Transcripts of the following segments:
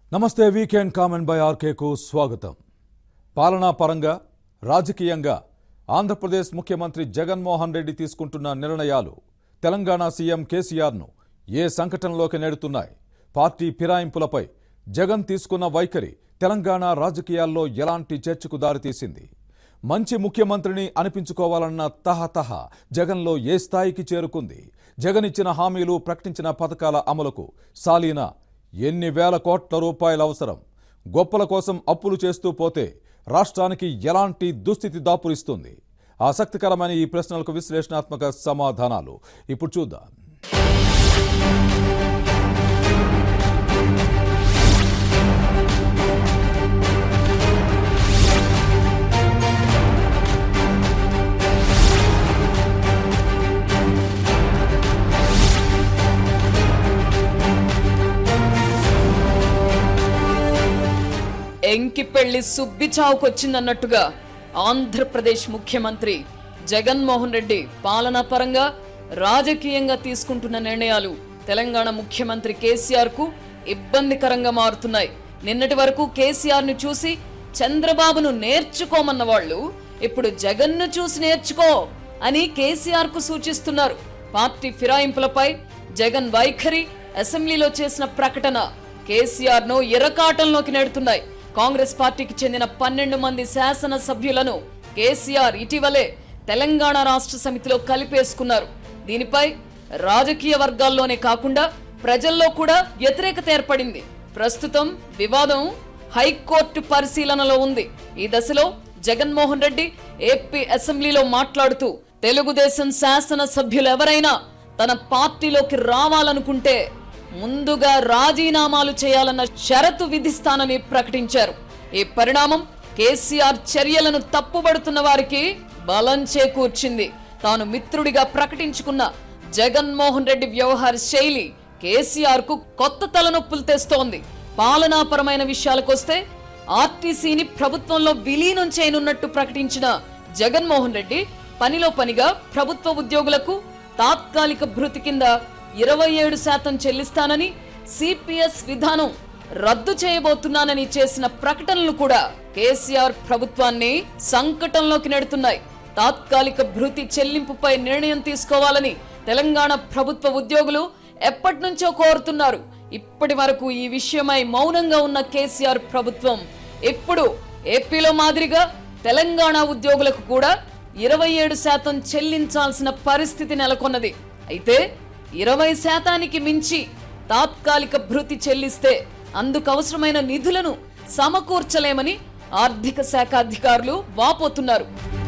నమస్తే weekend common by ఆర్కేకు స్వాగతం పాలనా పరంగా రాజకీయంగా ఆంధ్రప్రదేశ్ ముఖ్యమంత్రి జగన్మోహన్ రెడ్డి తీసుకుంటున్న నిర్ణయాలు తెలంగాణ సీఎం కేసీఆర్ను ఏ సంకటంలోకి నెడుతున్నాయి పార్టీ ఫిరాయింపులపై జగన్ తీసుకున్న వైఖరి తెలంగాణ రాజకీయాల్లో ఎలాంటి చర్చకు దారితీసింది మంచి ముఖ్యమంత్రిని అనిపించుకోవాలన్న తహతహ జగన్లో ఏ స్థాయికి చేరుకుంది జగన్ ఇచ్చిన హామీలు ప్రకటించిన పథకాల అమలుకు సాలీనా ఎన్ని వేల కోట్ల రూపాయలు అవసరం గొప్పల కోసం అప్పులు చేస్తూ పోతే రాష్ట్రానికి ఎలాంటి దుస్థితి దాపురిస్తుంది ఆసక్తికరమైన ఈ ప్రశ్నలకు విశ్లేషణాత్మక సమాధానాలు ఇప్పుడు చూద్దాం ఎంకి పెళ్లి సుబ్బి చావుకొచ్చిందన్నట్టుగా ఆంధ్రప్రదేశ్ ముఖ్యమంత్రి జగన్మోహన్ రెడ్డి పాలనా పరంగా రాజకీయంగా తీసుకుంటున్న నిర్ణయాలు తెలంగాణ ముఖ్యమంత్రి కేసీఆర్ కు ఇబ్బందికరంగా మారుతున్నాయి నిన్నటి వరకు కేసీఆర్ ను చూసి చంద్రబాబును నేర్చుకోమన్న వాళ్ళు ఇప్పుడు జగన్ను చూసి నేర్చుకో అని కేసీఆర్ కు సూచిస్తున్నారు పార్టీ ఫిరాయింపులపై జగన్ వైఖరి అసెంబ్లీలో చేసిన ప్రకటన కేసీఆర్ ను ఇరకాటంలోకి నెడుతున్నాయి కాంగ్రెస్ పార్టీకి చెందిన పన్నెండు మంది శాసన సభ్యులను కేసీఆర్ ఇటీవలే తెలంగాణ రాష్ట్ర సమితిలో కలిపేసుకున్నారు దీనిపై రాజకీయ వర్గాల్లోనే కాకుండా ప్రజల్లో కూడా వ్యతిరేకత ఏర్పడింది ప్రస్తుతం వివాదం హైకోర్టు పరిశీలనలో ఉంది ఈ దశలో జగన్మోహన్ రెడ్డి ఏపీ అసెంబ్లీలో మాట్లాడుతూ తెలుగుదేశం శాసన సభ్యులు ఎవరైనా తన పార్టీలోకి రావాలనుకుంటే ముందుగా రాజీనామాలు చేయాలన్న షరతు విధిస్తానని ప్రకటించారు ఈ పరిణామం కేసీఆర్ చర్యలను తప్పుబడుతున్న వారికి బలం చేకూర్చింది తాను మిత్రుడిగా ప్రకటించుకున్న జగన్మోహన్ రెడ్డి వ్యవహార శైలి కేసీఆర్ కు కొత్త తలనొప్పులు తెస్తోంది పాలనాపరమైన విషయాలకొస్తే ఆర్టీసీని ప్రభుత్వంలో విలీనం చేయనున్నట్టు ప్రకటించిన జగన్మోహన్ రెడ్డి పనిలో పనిగా ప్రభుత్వ ఉద్యోగులకు తాత్కాలిక భృతి కింద ఇరవై ఏడు శాతం చెల్లిస్తానని సిపిఎస్ విధానం రద్దు చేయబోతున్నానని చేసిన ప్రకటనలు కూడా కేసీఆర్ ప్రభుత్వాన్ని సంకటంలోకి నెడుతున్నాయి తాత్కాలిక భృతి చెల్లింపుపై నిర్ణయం తీసుకోవాలని తెలంగాణ ప్రభుత్వ ఉద్యోగులు ఎప్పటి నుంచో కోరుతున్నారు ఇప్పటి వరకు ఈ విషయమై మౌనంగా ఉన్న కేసీఆర్ ప్రభుత్వం ఇప్పుడు ఏపీలో మాదిరిగా తెలంగాణ ఉద్యోగులకు కూడా ఇరవై ఏడు శాతం చెల్లించాల్సిన పరిస్థితి నెలకొన్నది అయితే ఇరవై శాతానికి మించి తాత్కాలిక భృతి చెల్లిస్తే అందుకు అవసరమైన నిధులను సమకూర్చలేమని ఆర్థిక శాఖ అధికారులు వాపోతున్నారు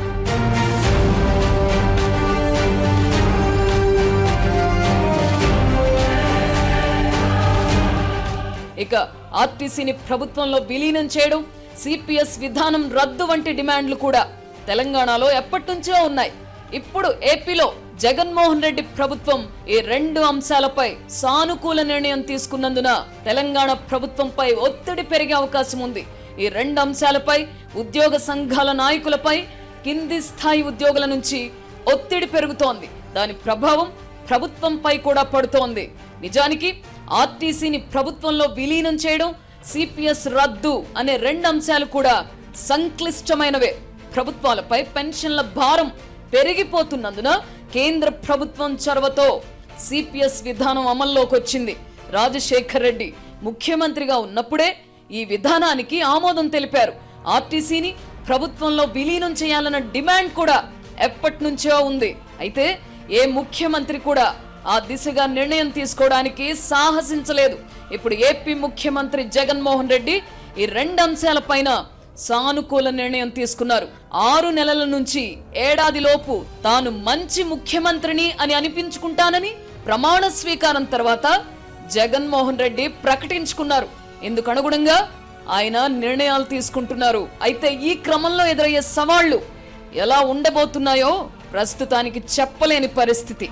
ఇక ఆర్టీసీని ప్రభుత్వంలో విలీనం చేయడం సిపిఎస్ విధానం రద్దు వంటి డిమాండ్లు కూడా తెలంగాణలో ఎప్పటి నుంచో ఉన్నాయి ఇప్పుడు ఏపీలో జగన్మోహన్ రెడ్డి ప్రభుత్వం ఈ రెండు అంశాలపై సానుకూల నిర్ణయం తీసుకున్నందున తెలంగాణ ప్రభుత్వంపై ఒత్తిడి పెరిగే అవకాశం ఉంది ఈ రెండు అంశాలపై ఉద్యోగ సంఘాల నాయకులపై కింది స్థాయి ఉద్యోగుల నుంచి ఒత్తిడి పెరుగుతోంది దాని ప్రభావం ప్రభుత్వంపై కూడా పడుతోంది నిజానికి ఆర్టీసీని ప్రభుత్వంలో విలీనం చేయడం సిపిఎస్ రద్దు అనే రెండు అంశాలు కూడా సంక్లిష్టమైనవే ప్రభుత్వాలపై పెన్షన్ల భారం పెరిగిపోతున్నందున కేంద్ర ప్రభుత్వం చొరవతో సిపిఎస్ విధానం అమల్లోకి వచ్చింది రాజశేఖర్ రెడ్డి ముఖ్యమంత్రిగా ఉన్నప్పుడే ఈ విధానానికి ఆమోదం తెలిపారు ఆర్టీసీని ప్రభుత్వంలో విలీనం చేయాలన్న డిమాండ్ కూడా ఎప్పటి నుంచో ఉంది అయితే ఏ ముఖ్యమంత్రి కూడా ఆ దిశగా నిర్ణయం తీసుకోవడానికి సాహసించలేదు ఇప్పుడు ఏపీ ముఖ్యమంత్రి జగన్మోహన్ రెడ్డి ఈ రెండు అంశాలపైన సానుకూల నిర్ణయం తీసుకున్నారు ఆరు నెలల నుంచి ఏడాది లోపు తాను మంచి ముఖ్యమంత్రిని అని అనిపించుకుంటానని ప్రమాణ స్వీకారం తర్వాత జగన్మోహన్ రెడ్డి ప్రకటించుకున్నారు ఇందుకు అనుగుణంగా ఆయన నిర్ణయాలు తీసుకుంటున్నారు అయితే ఈ క్రమంలో ఎదురయ్యే సవాళ్లు ఎలా ఉండబోతున్నాయో ప్రస్తుతానికి చెప్పలేని పరిస్థితి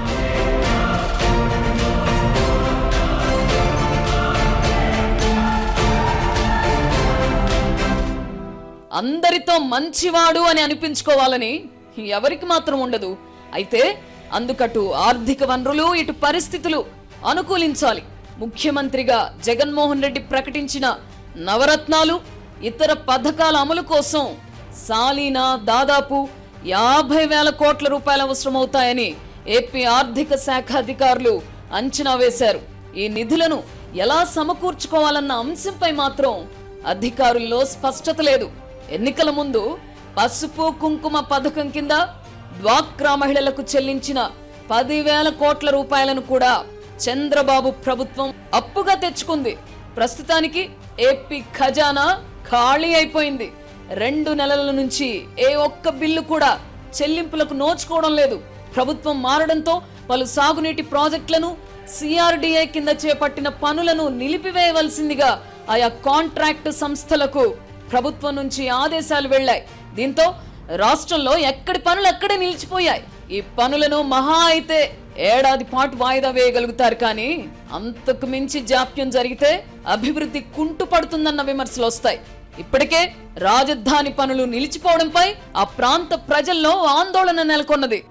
అందరితో మంచివాడు అని అనిపించుకోవాలని ఎవరికి మాత్రం ఉండదు అయితే అందుకటు ఆర్థిక వనరులు ఇటు పరిస్థితులు అనుకూలించాలి ముఖ్యమంత్రిగా జగన్మోహన్ రెడ్డి ప్రకటించిన నవరత్నాలు ఇతర పథకాల అమలు కోసం సాలీనా దాదాపు యాభై వేల కోట్ల రూపాయలు అవసరమవుతాయని ఏపీ ఆర్థిక శాఖ అధికారులు అంచనా వేశారు ఈ నిధులను ఎలా సమకూర్చుకోవాలన్న అంశంపై మాత్రం అధికారుల్లో స్పష్టత లేదు ఎన్నికల ముందు పసుపు కుంకుమ పథకం కింద డ్వాక్రా మహిళలకు చెల్లించిన పదివేల కోట్ల రూపాయలను కూడా చంద్రబాబు ప్రభుత్వం అప్పుగా తెచ్చుకుంది ప్రస్తుతానికి ఏపీ ఖజానా ఖాళీ అయిపోయింది రెండు నెలల నుంచి ఏ ఒక్క బిల్లు కూడా చెల్లింపులకు నోచుకోవడం లేదు ప్రభుత్వం మారడంతో పలు సాగునీటి ప్రాజెక్టులను సిఆర్డిఐ కింద చేపట్టిన పనులను నిలిపివేయవలసిందిగా ఆయా కాంట్రాక్ట్ సంస్థలకు ప్రభుత్వం నుంచి ఆదేశాలు వెళ్లాయి దీంతో రాష్ట్రంలో ఎక్కడి పనులు అక్కడే నిలిచిపోయాయి ఈ పనులను మహా అయితే ఏడాది పాటు వాయిదా వేయగలుగుతారు కానీ అంతకు మించి జాప్యం జరిగితే అభివృద్ధి కుంటుపడుతుందన్న విమర్శలు వస్తాయి ఇప్పటికే రాజధాని పనులు నిలిచిపోవడంపై ఆ ప్రాంత ప్రజల్లో ఆందోళన నెలకొన్నది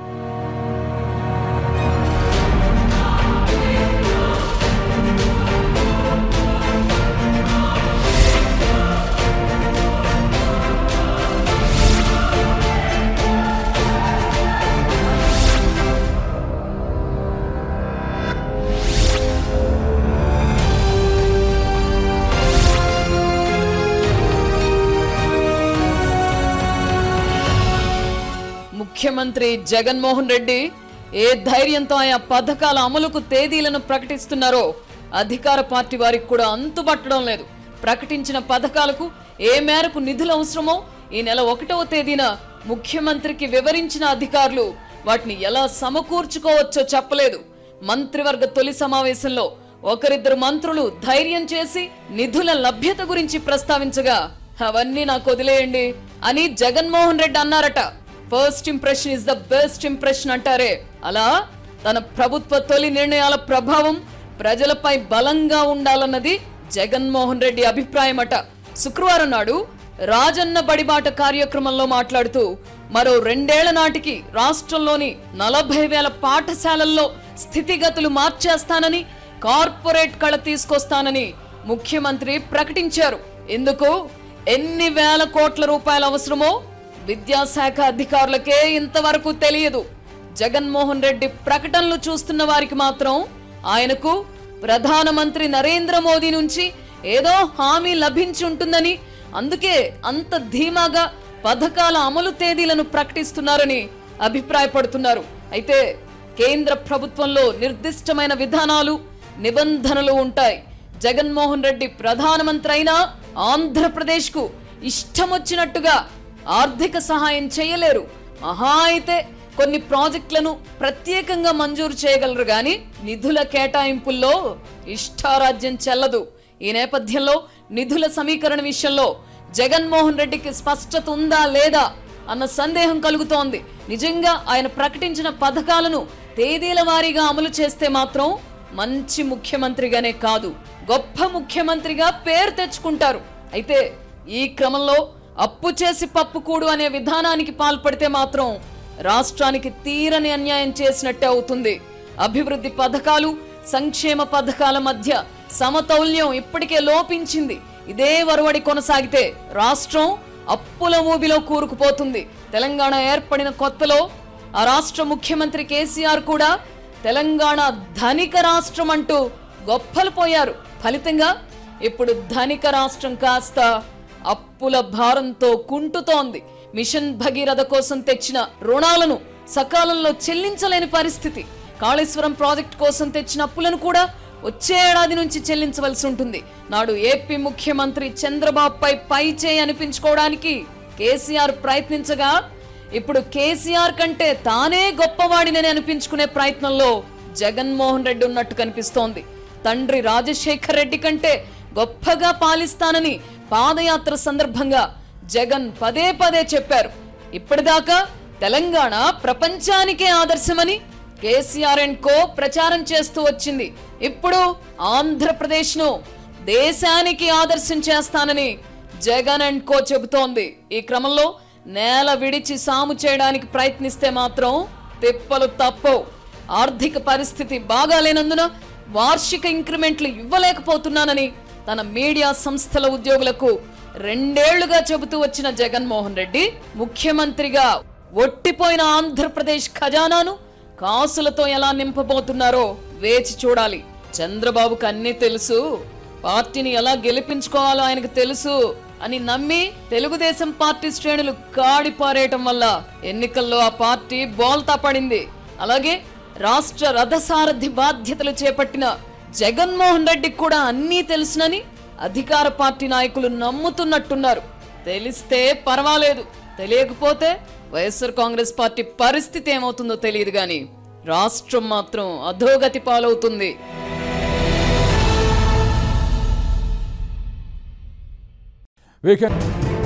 ముఖ్యమంత్రి జగన్మోహన్ రెడ్డి ఏ ధైర్యంతో ఆయా పథకాల అమలుకు తేదీలను ప్రకటిస్తున్నారో అధికార పార్టీ వారికి కూడా అంతుపట్టడం లేదు ప్రకటించిన పథకాలకు ఏ మేరకు నిధులు అవసరమో ఈ నెల ఒకటవ తేదీన ముఖ్యమంత్రికి వివరించిన అధికారులు వాటిని ఎలా సమకూర్చుకోవచ్చో చెప్పలేదు మంత్రివర్గ తొలి సమావేశంలో ఒకరిద్దరు మంత్రులు ధైర్యం చేసి నిధుల లభ్యత గురించి ప్రస్తావించగా అవన్నీ నాకు వదిలేయండి అని జగన్మోహన్ రెడ్డి అన్నారట first impression is the best impression అంటారే అలా తన ప్రభుత్వ తొలి నిర్ణయాల ప్రభావం ప్రజలపై బలంగా ఉండాలన్నది జగన్మోహన్ రెడ్డి అభిప్రాయమట శుక్రవారం నాడు రాజన్న బడిబాట కార్యక్రమంలో మాట్లాడుతూ మరో రెండేళ్ల నాటికి రాష్ట్రంలోని నలభై వేల పాఠశాలల్లో స్థితిగతులు మార్చేస్తానని కార్పొరేట్ కళ తీసుకొస్తానని ముఖ్యమంత్రి ప్రకటించారు ఇందుకు ఎన్ని వేల కోట్ల రూపాయలు అవసరమో విద్యాశాఖ అధికారులకే ఇంతవరకు తెలియదు జగన్మోహన్ రెడ్డి ప్రకటనలు చూస్తున్న వారికి మాత్రం ఆయనకు ప్రధానమంత్రి నరేంద్ర మోదీ నుంచి ఏదో హామీ లభించి ఉంటుందని అందుకే అంత ధీమాగా పథకాల అమలు తేదీలను ప్రకటిస్తున్నారని అభిప్రాయపడుతున్నారు అయితే కేంద్ర ప్రభుత్వంలో నిర్దిష్టమైన విధానాలు నిబంధనలు ఉంటాయి జగన్మోహన్ రెడ్డి ప్రధానమంత్రి అయినా ఆంధ్రప్రదేశ్కు ఇష్టమొచ్చినట్టుగా ఆర్థిక సహాయం చేయలేరు మహా అయితే కొన్ని ప్రాజెక్టులను ప్రత్యేకంగా మంజూరు చేయగలరు గాని నిధుల కేటాయింపుల్లో ఇష్టారాజ్యం చెల్లదు ఈ నేపథ్యంలో నిధుల సమీకరణ విషయంలో జగన్మోహన్ రెడ్డికి స్పష్టత ఉందా లేదా అన్న సందేహం కలుగుతోంది నిజంగా ఆయన ప్రకటించిన పథకాలను తేదీల వారీగా అమలు చేస్తే మాత్రం మంచి ముఖ్యమంత్రిగానే కాదు గొప్ప ముఖ్యమంత్రిగా పేరు తెచ్చుకుంటారు అయితే ఈ క్రమంలో అప్పు చేసి పప్పుకూడు అనే విధానానికి పాల్పడితే మాత్రం రాష్ట్రానికి తీరని అన్యాయం చేసినట్టే అవుతుంది అభివృద్ధి పథకాలు సంక్షేమ పథకాల మధ్య సమతౌల్యం ఇప్పటికే లోపించింది ఇదే వరవడి కొనసాగితే రాష్ట్రం అప్పుల ఊబిలో కూరుకుపోతుంది తెలంగాణ ఏర్పడిన కొత్తలో ఆ రాష్ట్ర ముఖ్యమంత్రి కేసీఆర్ కూడా తెలంగాణ ధనిక రాష్ట్రం అంటూ గొప్పలు పోయారు ఫలితంగా ఇప్పుడు ధనిక రాష్ట్రం కాస్త అప్పుల భారంతో కుంటుతోంది మిషన్ భగీరథ కోసం తెచ్చిన రుణాలను సకాలంలో చెల్లించలేని పరిస్థితి కాళేశ్వరం ప్రాజెక్ట్ కోసం తెచ్చిన అప్పులను కూడా వచ్చే ఏడాది నుంచి చెల్లించవలసి ఉంటుంది నాడు ఏపీ ముఖ్యమంత్రి చంద్రబాబుపై పై చేయి అనిపించుకోవడానికి కేసీఆర్ ప్రయత్నించగా ఇప్పుడు కేసీఆర్ కంటే తానే గొప్పవాడినని అనిపించుకునే ప్రయత్నంలో జగన్మోహన్ రెడ్డి ఉన్నట్టు కనిపిస్తోంది తండ్రి రాజశేఖర్ రెడ్డి కంటే గొప్పగా పాలిస్తానని పాదయాత్ర సందర్భంగా జగన్ పదే పదే చెప్పారు ఇప్పటిదాకా తెలంగాణ ప్రపంచానికే ఆదర్శమని కేసీఆర్ అండ్ కో ప్రచారం చేస్తూ వచ్చింది ఇప్పుడు ఆంధ్రప్రదేశ్ ను దేశానికి ఆదర్శం చేస్తానని జగన్ అండ్ కో చెబుతోంది ఈ క్రమంలో నేల విడిచి సాము చేయడానికి ప్రయత్నిస్తే మాత్రం తిప్పలు తప్పవు ఆర్థిక పరిస్థితి బాగాలేనందున వార్షిక ఇంక్రిమెంట్లు ఇవ్వలేకపోతున్నానని తన మీడియా సంస్థల ఉద్యోగులకు రెండేళ్లుగా చెబుతూ వచ్చిన జగన్మోహన్ రెడ్డి ముఖ్యమంత్రిగా ఒట్టిపోయిన ఆంధ్రప్రదేశ్ ఖజానాను కాసులతో ఎలా నింపబోతున్నారో వేచి చూడాలి చంద్రబాబుకు అన్నీ తెలుసు పార్టీని ఎలా గెలిపించుకోవాలో ఆయనకు తెలుసు అని నమ్మి తెలుగుదేశం పార్టీ శ్రేణులు కాడిపారేయటం వల్ల ఎన్నికల్లో ఆ పార్టీ బోల్తా పడింది అలాగే రాష్ట్ర రథసారథి బాధ్యతలు చేపట్టిన జగన్మోహన్ రెడ్డికి కూడా అన్నీ తెలుసునని అధికార పార్టీ నాయకులు నమ్ముతున్నట్టున్నారు తెలిస్తే పర్వాలేదు తెలియకపోతే వైఎస్ఆర్ కాంగ్రెస్ పార్టీ పరిస్థితి ఏమవుతుందో తెలియదు గాని రాష్ట్రం మాత్రం అధోగతి పాలవుతుంది వీకెండ్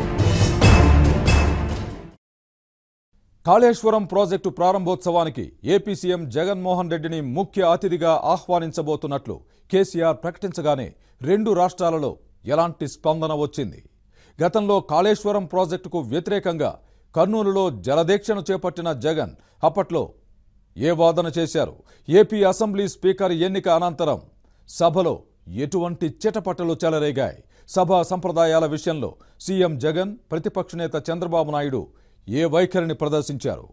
కాళేశ్వరం ప్రాజెక్టు ప్రారంభోత్సవానికి ఏపీ సీఎం జగన్మోహన్ రెడ్డిని ముఖ్య అతిథిగా ఆహ్వానించబోతున్నట్లు కేసీఆర్ ప్రకటించగానే రెండు రాష్ట్రాలలో ఎలాంటి స్పందన వచ్చింది గతంలో కాళేశ్వరం ప్రాజెక్టుకు వ్యతిరేకంగా కర్నూలులో జలదీక్షను చేపట్టిన జగన్ అప్పట్లో ఏ వాదన చేశారు ఏపీ అసెంబ్లీ స్పీకర్ ఎన్నిక అనంతరం సభలో ఎటువంటి చిటపటలు చెలరేగాయి సభా సంప్రదాయాల విషయంలో సీఎం జగన్ ప్రతిపక్ష నేత చంద్రబాబు నాయుడు ఏ వైఖరిని ప్రదర్శించారు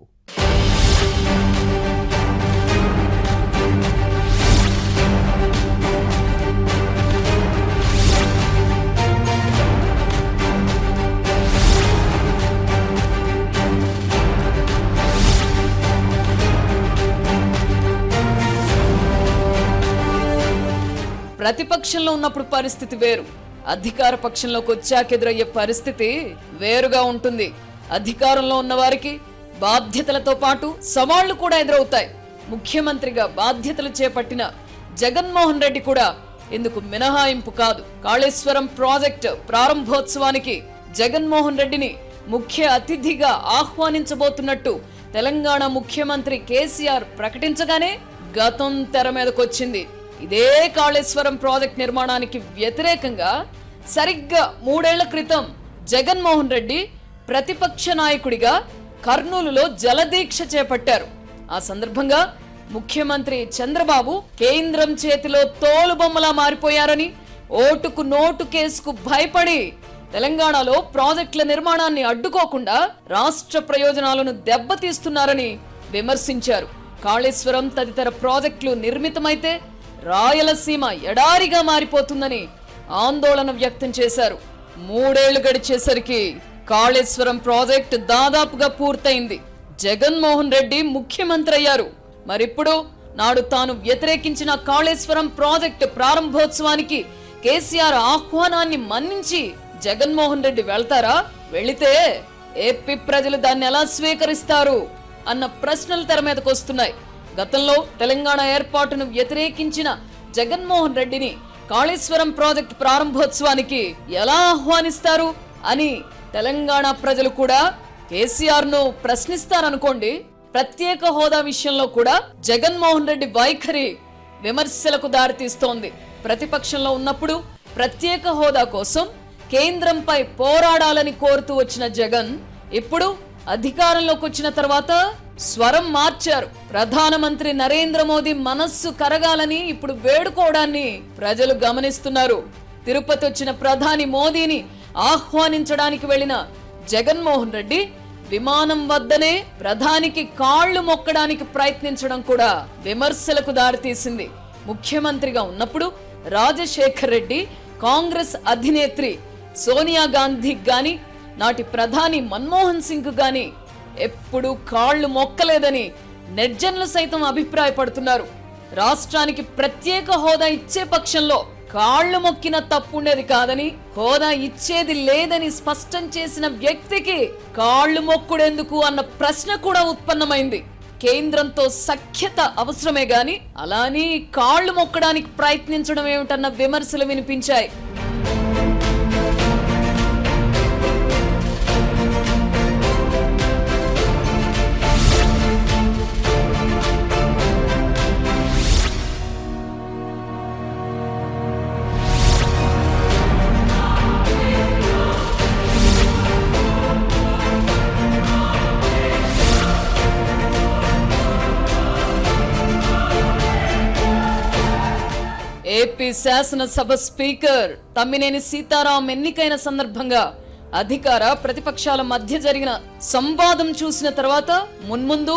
ప్రతిపక్షంలో ఉన్నప్పుడు పరిస్థితి వేరు అధికార పక్షంలోకి వచ్చాక ఎదురయ్యే పరిస్థితి వేరుగా ఉంటుంది అధికారంలో ఉన్న వారికి బాధ్యతలతో పాటు సవాళ్లు కూడా ఎదురవుతాయి ముఖ్యమంత్రిగా బాధ్యతలు చేపట్టిన జగన్మోహన్ రెడ్డి కూడా ఇందుకు మినహాయింపు కాదు కాళేశ్వరం ప్రాజెక్టు ప్రారంభోత్సవానికి జగన్మోహన్ రెడ్డిని ముఖ్య అతిథిగా ఆహ్వానించబోతున్నట్టు తెలంగాణ ముఖ్యమంత్రి కేసీఆర్ ప్రకటించగానే గతం తెర మీదకొచ్చింది ఇదే కాళేశ్వరం ప్రాజెక్ట్ నిర్మాణానికి వ్యతిరేకంగా సరిగ్గా మూడేళ్ల క్రితం జగన్మోహన్ రెడ్డి ప్రతిపక్ష నాయకుడిగా కర్నూలులో జలదీక్ష చేపట్టారు ఆ సందర్భంగా ముఖ్యమంత్రి చంద్రబాబు కేంద్రం చేతిలో తోలుబొమ్మలా మారిపోయారని ఓటుకు నోటు కేసుకు భయపడి తెలంగాణలో ప్రాజెక్టుల నిర్మాణాన్ని అడ్డుకోకుండా రాష్ట్ర ప్రయోజనాలను దెబ్బతీస్తున్నారని విమర్శించారు కాళేశ్వరం తదితర ప్రాజెక్టులు నిర్మితమైతే రాయలసీమ ఎడారిగా మారిపోతుందని ఆందోళన వ్యక్తం చేశారు మూడేళ్లు గడిచేసరికి కాళేశ్వరం ప్రాజెక్టు దాదాపుగా పూర్తయింది జగన్మోహన్ రెడ్డి ముఖ్యమంత్రి అయ్యారు మరిప్పుడు నాడు తాను వ్యతిరేకించిన కాళేశ్వరం ప్రాజెక్టు ప్రారంభోత్సవానికి కేసీఆర్ ఆహ్వానాన్ని మన్నించి జగన్మోహన్ రెడ్డి వెళ్తారా వెళితే ఏపీ ప్రజలు దాన్ని ఎలా స్వీకరిస్తారు అన్న ప్రశ్నలు తెర మీదకు వస్తున్నాయి గతంలో తెలంగాణ ఏర్పాటును వ్యతిరేకించిన జగన్మోహన్ రెడ్డిని కాళేశ్వరం ప్రాజెక్టు ప్రారంభోత్సవానికి ఎలా ఆహ్వానిస్తారు అని తెలంగాణ ప్రజలు కూడా కేసీఆర్ ను ప్రశ్నిస్తారనుకోండి ప్రత్యేక హోదా విషయంలో కూడా జగన్మోహన్ రెడ్డి వైఖరి విమర్శలకు దారితీస్తోంది ప్రతిపక్షంలో ఉన్నప్పుడు ప్రత్యేక హోదా కోసం కేంద్రంపై పోరాడాలని కోరుతూ వచ్చిన జగన్ ఇప్పుడు అధికారంలోకి వచ్చిన తర్వాత స్వరం మార్చారు ప్రధానమంత్రి నరేంద్ర మోదీ మనస్సు కరగాలని ఇప్పుడు వేడుకోవడాన్ని ప్రజలు గమనిస్తున్నారు తిరుపతి వచ్చిన ప్రధాని మోదీని ఆహ్వానించడానికి వెళ్లిన జగన్మోహన్ రెడ్డి విమానం వద్దనే ప్రధానికి కాళ్లు మొక్కడానికి ప్రయత్నించడం కూడా విమర్శలకు దారితీసింది ముఖ్యమంత్రిగా ఉన్నప్పుడు రాజశేఖర్ రెడ్డి కాంగ్రెస్ అధినేత్రి సోనియా గాంధీ గాని నాటి ప్రధాని మన్మోహన్ సింగ్ గాని ఎప్పుడూ కాళ్లు మొక్కలేదని నెట్జన్లు సైతం అభిప్రాయపడుతున్నారు రాష్ట్రానికి ప్రత్యేక హోదా ఇచ్చే పక్షంలో కాళ్లు మొక్కిన తప్పుండేది కాదని హోదా ఇచ్చేది లేదని స్పష్టం చేసిన వ్యక్తికి కాళ్లు మొక్కుడెందుకు అన్న ప్రశ్న కూడా ఉత్పన్నమైంది కేంద్రంతో సఖ్యత అవసరమే గాని అలాని కాళ్లు మొక్కడానికి ప్రయత్నించడం ఏమిటన్న విమర్శలు వినిపించాయి ఏపీ శాసనసభ స్పీకర్ తమ్మినేని సీతారాం ఎన్నికైన సందర్భంగా అధికార ప్రతిపక్షాల మధ్య జరిగిన సంవాదం చూసిన తర్వాత మున్ముందు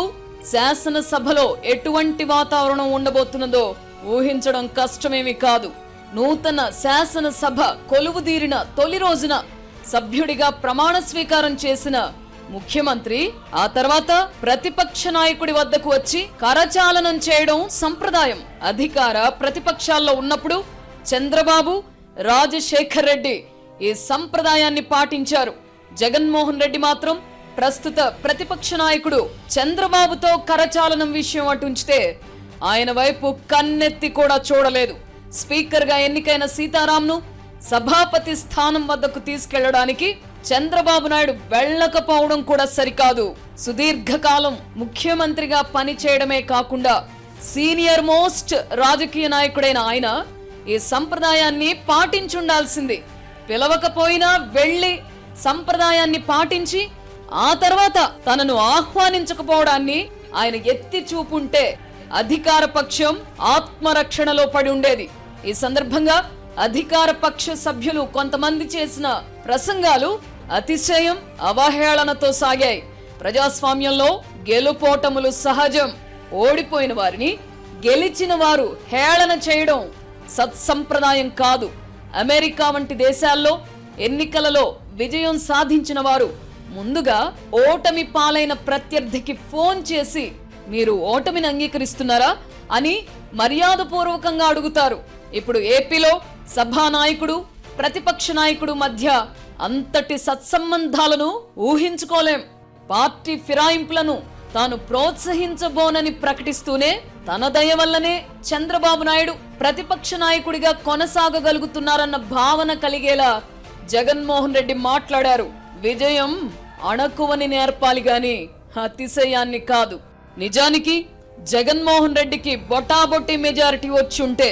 శాసనసభలో ఎటువంటి వాతావరణం ఉండబోతున్నదో ఊహించడం కష్టమేమి కాదు నూతన శాసనసభ కొలువుదీరిన తొలి రోజున సభ్యుడిగా ప్రమాణ స్వీకారం చేసిన ముఖ్యమంత్రి ఆ తర్వాత ప్రతిపక్ష నాయకుడి వద్దకు వచ్చి కరచాలనం చేయడం సంప్రదాయం అధికార ప్రతిపక్షాల్లో ఉన్నప్పుడు చంద్రబాబు రాజశేఖర్ రెడ్డి ఈ సంప్రదాయాన్ని పాటించారు జగన్మోహన్ రెడ్డి మాత్రం ప్రస్తుత ప్రతిపక్ష నాయకుడు చంద్రబాబుతో కరచాలనం విషయం అటుంచితే ఆయన వైపు కన్నెత్తి కూడా చూడలేదు స్పీకర్ గా ఎన్నికైన సీతారాంను సభాపతి స్థానం వద్దకు తీసుకెళ్లడానికి చంద్రబాబు నాయుడు వెళ్ళకపోవడం కూడా సరికాదు సుదీర్ఘకాలం ముఖ్యమంత్రిగా పనిచేయడమే కాకుండా సీనియర్ మోస్ట్ రాజకీయ నాయకుడైన ఆయన ఈ సంప్రదాయాన్ని పాటించుండాల్సింది పిలవకపోయినా వెళ్ళి సంప్రదాయాన్ని పాటించి ఆ తర్వాత తనను ఆహ్వానించకపోవడాన్ని ఆయన ఎత్తి చూపుంటే అధికార పక్షం ఆత్మరక్షణలో పడి ఉండేది ఈ సందర్భంగా అధికార పక్ష సభ్యులు కొంతమంది చేసిన ప్రసంగాలు అతిశయం అవహేళనతో సాగాయి ప్రజాస్వామ్యంలో గెలుపోటములు సహజం ఓడిపోయిన వారిని గెలిచిన వారు హేళన చేయడం సత్సంప్రదాయం కాదు అమెరికా వంటి దేశాల్లో ఎన్నికలలో విజయం సాధించిన వారు ముందుగా ఓటమి పాలైన ప్రత్యర్థికి ఫోన్ చేసి మీరు ఓటమిని అంగీకరిస్తున్నారా అని మర్యాదపూర్వకంగా అడుగుతారు ఇప్పుడు ఏపీలో సభానాయకుడు ప్రతిపక్ష నాయకుడు మధ్య అంతటి సత్సంబంధాలను ఊహించుకోలేం పార్టీ ఫిరాయింపులను తాను ప్రోత్సహించబోనని ప్రకటిస్తూనే తన దయ వల్లనే చంద్రబాబు నాయుడు ప్రతిపక్ష నాయకుడిగా కొనసాగగలుగుతున్నారన్న భావన కలిగేలా జగన్మోహన్ రెడ్డి మాట్లాడారు విజయం అణకువని నేర్పాలి గాని అతిశయాన్ని కాదు నిజానికి జగన్మోహన్ రెడ్డికి బొటాబొట్టి మెజారిటీ వచ్చి ఉంటే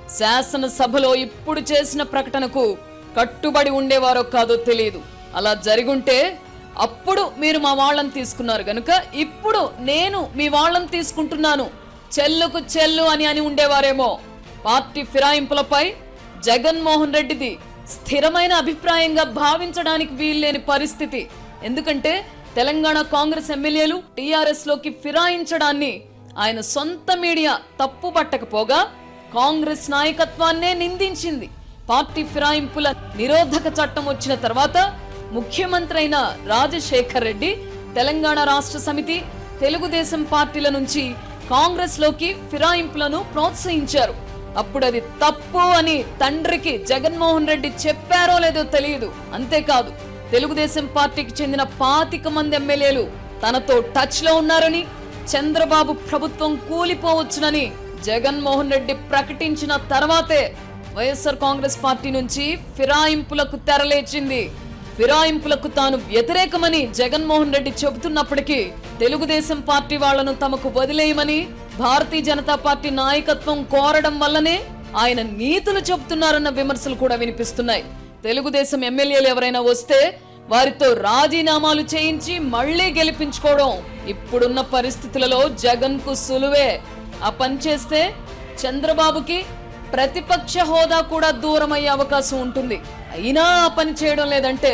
శాసనసభలో ఇప్పుడు చేసిన ప్రకటనకు కట్టుబడి ఉండేవారో కాదో తెలియదు అలా జరిగుంటే అప్పుడు మీరు మా వాళ్ళని తీసుకున్నారు గనుక ఇప్పుడు నేను మీ వాళ్ళని తీసుకుంటున్నాను చెల్లుకు చెల్లు అని అని ఉండేవారేమో పార్టీ ఫిరాయింపులపై జగన్మోహన్ రెడ్డిది స్థిరమైన అభిప్రాయంగా భావించడానికి వీల్లేని పరిస్థితి ఎందుకంటే తెలంగాణ కాంగ్రెస్ ఎమ్మెల్యేలు టీఆర్ఎస్ లోకి ఫిరాయించడాన్ని ఆయన సొంత మీడియా తప్పు పట్టకపోగా కాంగ్రెస్ నాయకత్వాన్నే నిందించింది పార్టీ ఫిరాయింపుల నిరోధక చట్టం వచ్చిన తర్వాత ముఖ్యమంత్రి అయిన రాజశేఖర్ రెడ్డి తెలంగాణ రాష్ట్ర సమితి తెలుగుదేశం పార్టీల నుంచి కాంగ్రెస్ లోకి ఫిరాయింపులను ప్రోత్సహించారు అప్పుడు అది తప్పు అని తండ్రికి జగన్మోహన్ రెడ్డి చెప్పారో లేదో తెలియదు అంతేకాదు తెలుగుదేశం పార్టీకి చెందిన పాతిక మంది ఎమ్మెల్యేలు తనతో టచ్ లో ఉన్నారని చంద్రబాబు ప్రభుత్వం కూలిపోవచ్చునని జగన్మోహన్ రెడ్డి ప్రకటించిన తర్వాతే వైఎస్ఆర్ కాంగ్రెస్ పార్టీ నుంచి ఫిరాయింపులకు తెరలేచింది ఫిరాయింపులకు తాను వ్యతిరేకమని జగన్మోహన్ రెడ్డి చెబుతున్నప్పటికీ తెలుగుదేశం పార్టీ వాళ్లను తమకు వదిలేయమని భారతీయ జనతా పార్టీ నాయకత్వం కోరడం వల్లనే ఆయన నీతులు చెబుతున్నారన్న విమర్శలు కూడా వినిపిస్తున్నాయి తెలుగుదేశం ఎమ్మెల్యేలు ఎవరైనా వస్తే వారితో రాజీనామాలు చేయించి మళ్లీ గెలిపించుకోవడం ఇప్పుడున్న పరిస్థితులలో జగన్ కు సులువే ఆ పని చేస్తే చంద్రబాబుకి ప్రతిపక్ష హోదా కూడా దూరం అయ్యే అవకాశం ఉంటుంది అయినా ఆ పని చేయడం లేదంటే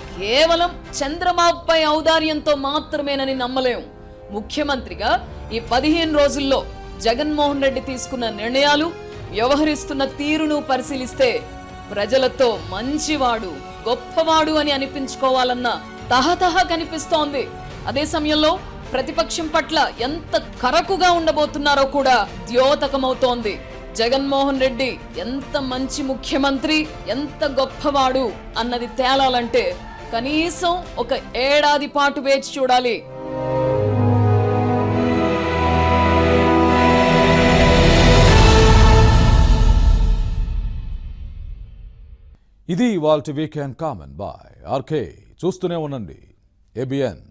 కేవలం చంద్రబాబుపై ఔదార్యంతో మాత్రమేనని నమ్మలేం ముఖ్యమంత్రిగా ఈ పదిహేను రోజుల్లో జగన్మోహన్ రెడ్డి తీసుకున్న నిర్ణయాలు వ్యవహరిస్తున్న తీరును పరిశీలిస్తే ప్రజలతో మంచివాడు గొప్పవాడు అని అనిపించుకోవాలన్న తహతహ కనిపిస్తోంది అదే సమయంలో ప్రతిపక్షం పట్ల ఎంత కరకుగా ఉండబోతున్నారో కూడా ద్యోతకమవుతోంది జగన్మోహన్ రెడ్డి ఎంత మంచి ముఖ్యమంత్రి ఎంత గొప్పవాడు అన్నది తేలాలంటే కనీసం ఒక ఏడాది పాటు వేచి చూడాలి ఇది వాల్టి వీకెండ్ కామన్ బాయ్ ఆర్కే చూస్తూనే ఉండండి ఏబిఎన్